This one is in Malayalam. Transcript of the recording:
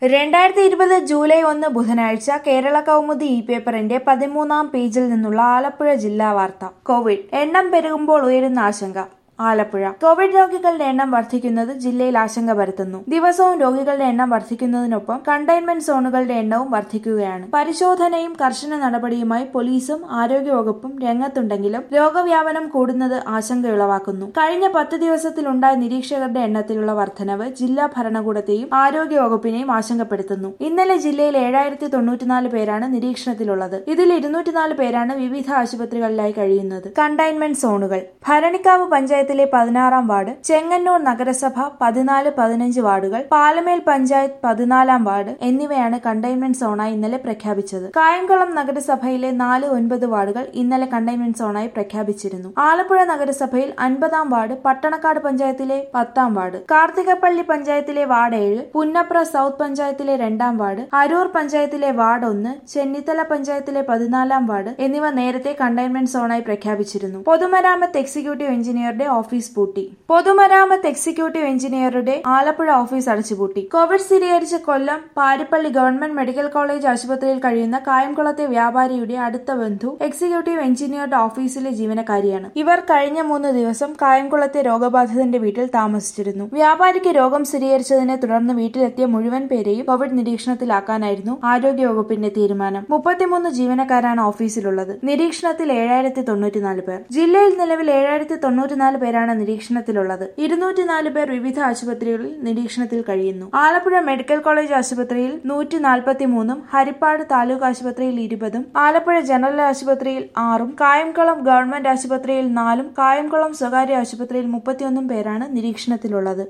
രണ്ടായിരത്തി ഇരുപത് ജൂലൈ ഒന്ന് ബുധനാഴ്ച കേരള കൗമുദി ഇ പേപ്പറിന്റെ പതിമൂന്നാം പേജിൽ നിന്നുള്ള ആലപ്പുഴ ജില്ലാ വാർത്ത കോവിഡ് എണ്ണം പെരുകുമ്പോൾ ഉയരുന്ന ആശങ്ക ആലപ്പുഴ കോവിഡ് രോഗികളുടെ എണ്ണം വർദ്ധിക്കുന്നത് ജില്ലയിൽ ആശങ്ക പരത്തുന്നു ദിവസവും രോഗികളുടെ എണ്ണം വർദ്ധിക്കുന്നതിനൊപ്പം കണ്ടെയ്ൻമെന്റ് സോണുകളുടെ എണ്ണവും വർദ്ധിക്കുകയാണ് പരിശോധനയും കർശന നടപടിയുമായി പോലീസും ആരോഗ്യവകുപ്പും രംഗത്തുണ്ടെങ്കിലും രോഗവ്യാപനം കൂടുന്നത് ആശങ്കയുളവാക്കുന്നു കഴിഞ്ഞ പത്ത് ദിവസത്തിലുണ്ടായ നിരീക്ഷകരുടെ എണ്ണത്തിലുള്ള വർധനവ് ജില്ലാ ഭരണകൂടത്തെയും ആരോഗ്യവകുപ്പിനെയും ആശങ്കപ്പെടുത്തുന്നു ഇന്നലെ ജില്ലയിൽ ഏഴായിരത്തി തൊണ്ണൂറ്റിനാല് പേരാണ് നിരീക്ഷണത്തിലുള്ളത് ഇതിൽ ഇരുന്നൂറ്റിനാല് പേരാണ് വിവിധ ആശുപത്രികളിലായി കഴിയുന്നത് കണ്ടെയ്ൻമെന്റ് സോണുകൾ ഭരണിക്കാവ് പഞ്ചായത്തിലെ പതിനാറാം വാർഡ് ചെങ്ങന്നൂർ നഗരസഭ പതിനാല് പതിനഞ്ച് വാർഡുകൾ പാലമേൽ പഞ്ചായത്ത് പതിനാലാം വാർഡ് എന്നിവയാണ് കണ്ടെയ്ൻമെന്റ് സോണായി ഇന്നലെ പ്രഖ്യാപിച്ചത് കായംകുളം നഗരസഭയിലെ നാല് ഒൻപത് വാർഡുകൾ ഇന്നലെ കണ്ടെയ്ൻമെന്റ് സോണായി പ്രഖ്യാപിച്ചിരുന്നു ആലപ്പുഴ നഗരസഭയിൽ അൻപതാം വാർഡ് പട്ടണക്കാട് പഞ്ചായത്തിലെ പത്താം വാർഡ് കാർത്തികപ്പള്ളി പഞ്ചായത്തിലെ വാർഡ് ഏഴ് പുന്നപ്ര സൗത്ത് പഞ്ചായത്തിലെ രണ്ടാം വാർഡ് അരൂർ പഞ്ചായത്തിലെ വാർഡ് ഒന്ന് ചെന്നിത്തല പഞ്ചായത്തിലെ പതിനാലാം വാർഡ് എന്നിവ നേരത്തെ കണ്ടെയ്ൻമെന്റ് സോണായി പ്രഖ്യാപിച്ചിരുന്നു പൊതുമരാമത്ത് എക്സിക്യൂട്ടീവ് എഞ്ചിനീയറുടെ ഓഫീസ് പൂട്ടി പൊതുമരാമത്ത് എക്സിക്യൂട്ടീവ് എഞ്ചിനീയറുടെ ആലപ്പുഴ ഓഫീസ് അടച്ചുപൂട്ടി കോവിഡ് സ്ഥിരീകരിച്ച Kollam Parippally government medical college ആശുപത്രിയിൽ കഴിയുന്ന കായംകുളത്തെ വ്യാപാരിയുടെ അടുത്ത ബന്ധു എക്സിക്യൂട്ടീവ് എഞ്ചിനീയറുടെ ഓഫീസിലെ ജീവനക്കാരിയാണ് ഇവർ കഴിഞ്ഞ മൂന്ന് ദിവസം കായംകുളത്തെ രോഗബാധിതന്റെ വീട്ടിൽ താമസിച്ചിരുന്നു വ്യാപാരിക്ക് രോഗം സ്ഥിരീകരിച്ചതിനെ തുടർന്ന് വീട്ടിലെത്തിയ മുഴുവൻ പേരെയും കോവിഡ് നിരീക്ഷണത്തിലാക്കാനായിരുന്നു ആരോഗ്യവകുപ്പിന്റെ തീരുമാനം മുപ്പത്തിമൂന്ന് ജീവനക്കാരാണ് ഓഫീസിലുള്ളത് നിരീക്ഷണത്തിൽ ഏഴായിരത്തി തൊണ്ണൂറ്റിനാല് പേർ ജില്ലയിൽ നിലവിൽ ഏഴായിരത്തി തൊണ്ണൂറ്റിനാല് പേരാണ് നിരീക്ഷണത്തിലുള്ളത് ഇരുന്നൂറ്റിനാല് പേർ വിവിധ ആശുപത്രികളിൽ നിരീക്ഷണത്തിൽ കഴിയുന്നു ആലപ്പുഴ മെഡിക്കൽ കോളേജ് ആശുപത്രിയിൽ നൂറ്റി നാൽപ്പത്തിമൂന്നും ഹരിപ്പാട് താലൂക്ക് ആശുപത്രിയിൽ ഇരുപതും ആലപ്പുഴ ജനറൽ ആശുപത്രിയിൽ ആറും കായംകുളം ഗവൺമെന്റ് ആശുപത്രിയിൽ നാലും കായംകുളം സ്വകാര്യ ആശുപത്രിയിൽ മുപ്പത്തിയൊന്നും പേരാണ് നിരീക്ഷണത്തിലുള്ളത്